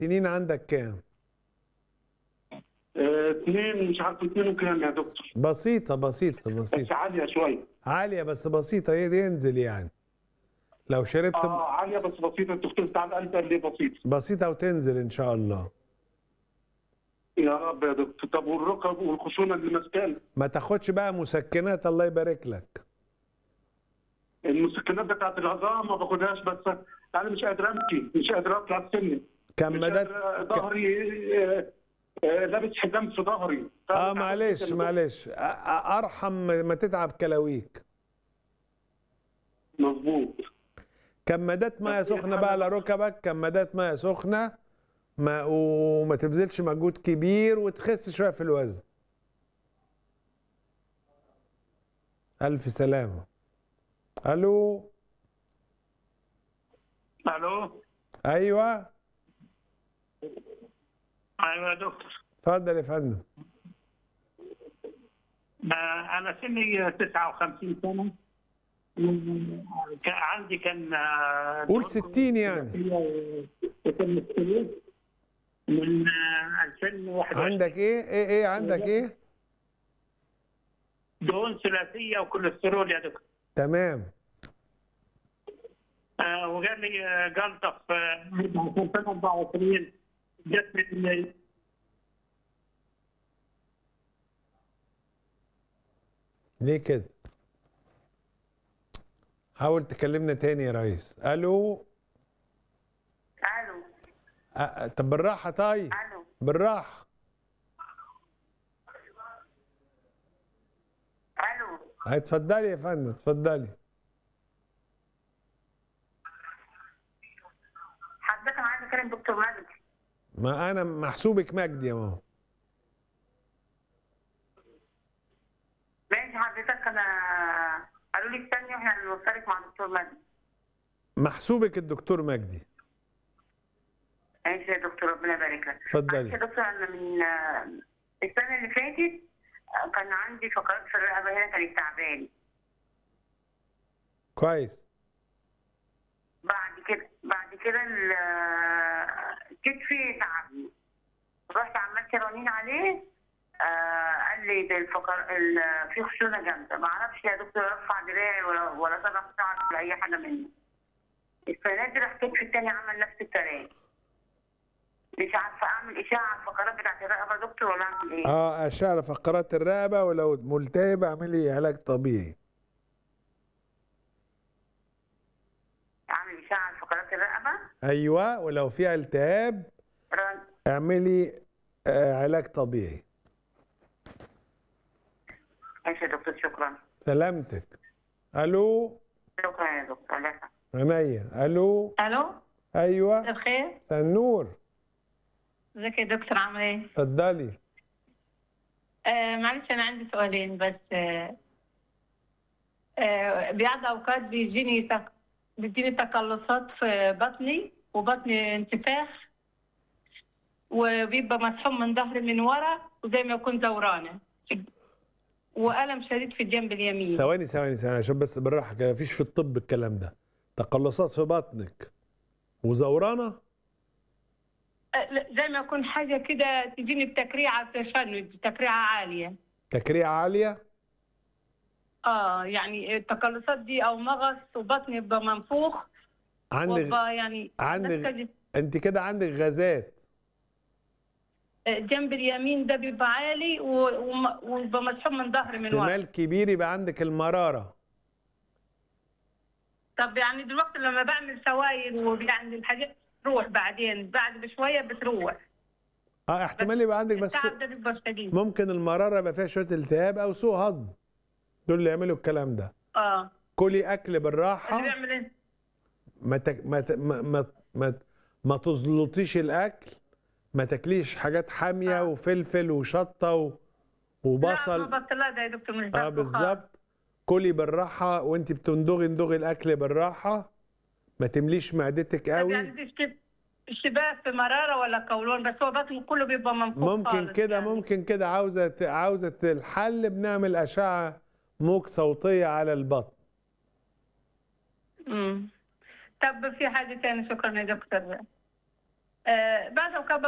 سنين عندك كام آه، اثنين مش عارف اثنين وكام يا دكتور بسيطة بسيطة بس بسيطة عالية شوية عالية بس بسيطة هي دي ينزل يعني لو شربت اه عالية بس بسيطة الدكتور بتاع القلب قال لي بسيطة بسيطة وتنزل إن شاء الله يا رب يا دكتور طب والركب والخشونة اللي ماسكاني ما تاخدش بقى مسكنات الله يبارك لك المسكنات بتاعت العظام ما باخدهاش بس انا مش قادر امشي مش قادر اطلع سني مش كمادات قادر ظهري آه، آه، لابس حزام في ظهري اه معلش معلش أ- أ- ارحم ما تتعب كلاويك مظبوط كمادات ميه سخنه بقى على ركبك كمادات ميه سخنه ما وما تبذلش مجهود كبير وتخس شويه في الوزن الف سلامه الو الو ايوه ايوه يا دكتور اتفضل يا فندم آه، انا سني 59 سنه من- كان عندي كان آه، قول 60 يعني كان مستمر من آه، 2021 عندك ايه ايه ايه عندك ايه دهون ثلاثيه وكوليسترول يا دكتور تمام آه، وقال لي آه، جلطه في آه، 2024 جت من ليه كده حاول تكلمنا تاني يا ريس الو الو أ- أ- طب بالراحه طيب الو بالراحه الو اتفضلي يا فندم اتفضلي حضرتك انا عايزه اكلم دكتور مجدي ما انا محسوبك مجدي يا ماما ماشي حضرتك انا قالوا لي استني واحنا هنوصلك مع دكتور مجدي محسوبك الدكتور مجدي ماشي يا دكتور ربنا يبارك لك اتفضلي. معلش يا دكتور انا من آه، السنه اللي فاتت آه، كان عندي فقرات في الرقبه هنا كانت تعبانه كويس بعد كده بعد كده ال- آه، كتفي تعبني رحت عملت رنين عليه آه قال لي ده الفقر ال- في خشونه جامده ما اعرفش يا دكتور ارفع دراعي ولا ولا طرف شعري ولا اي حاجه منه السنه دي راح كتفي التاني عمل نفس الكلام مش عارفه اعمل اشاعه على الفقرات بتاعت الرقبه يا دكتور ولا اعمل ايه؟ اه اشعه فقرات الرقبه ولو ملتهب اعملي علاج طبيعي اعمل اشاعه على فقرات الرقبه ايوه ولو في التهاب رن... اعملي آه علاج طبيعي ماشي يا دكتور شكرا سلامتك الو شكرا يا دكتور لا عينيا الو الو ايوه الخير النور ازيك يا دكتور عامل ايه؟ اتفضلي آه معلش انا عندي سؤالين بس آه آه بعض اوقات بيجيني تق... بيجيني تقلصات في بطني وبطني انتفاخ وبيبقى مسحوم من ظهري من ورا وزي ما يكون دورانه والم شديد في الجنب اليمين ثواني ثواني ثواني عشان بس بالراحه كده مفيش في الطب الكلام ده تقلصات في بطنك وزورانه آه لا، زي ما يكون حاجه كده تجيني بتكريعه تشنج تكريعه عاليه تكريع عاليه اه يعني التقلصات دي او مغص وبطني يبقى منفوخ عندك وابقى يعني عندك ماسكة انت كده عندك غازات جنب اليمين ده بيبقى عالي و- وم- ويبقى مسحوب من ظهري من ورا احتمال كبير يبقى عندك المراره طب يعني دلوقتي لما بعمل سوائل ويعني الحاجات تروح بعدين بعد بشويه بتروح اه احتمال يبقى عندك بس التعب ده بيبقى شديد ممكن المراره يبقى فيها شويه التهاب او سوء هضم دول اللي يعملوا الكلام ده اه كلي اكل اللي بالراحه بيعمل ايه؟ ما تك... ما ت... ما ما ما, ما تزلطيش الاكل ما تاكليش حاجات حاميه آه. وفلفل وشطه و... لا وبصل ما بطلها ده يا دكتور مش اه باكله خالص. بالظبط كلي بالراحه وانت بتندغي اندغي الاكل بالراحه ما تمليش معدتك طب يعني قوي دي اشتب- اشتباه في مراره ولا قولون بس هو بطنه كله بيبقى منفوخ ممكن خالص كده يعني. ممكن كده عاوزه ت- عاوزه الحل بنعمل اشعه موج صوتيه على البطن امم طب في حاجه تانية شكرا يا دكتور آه بعد ما كبر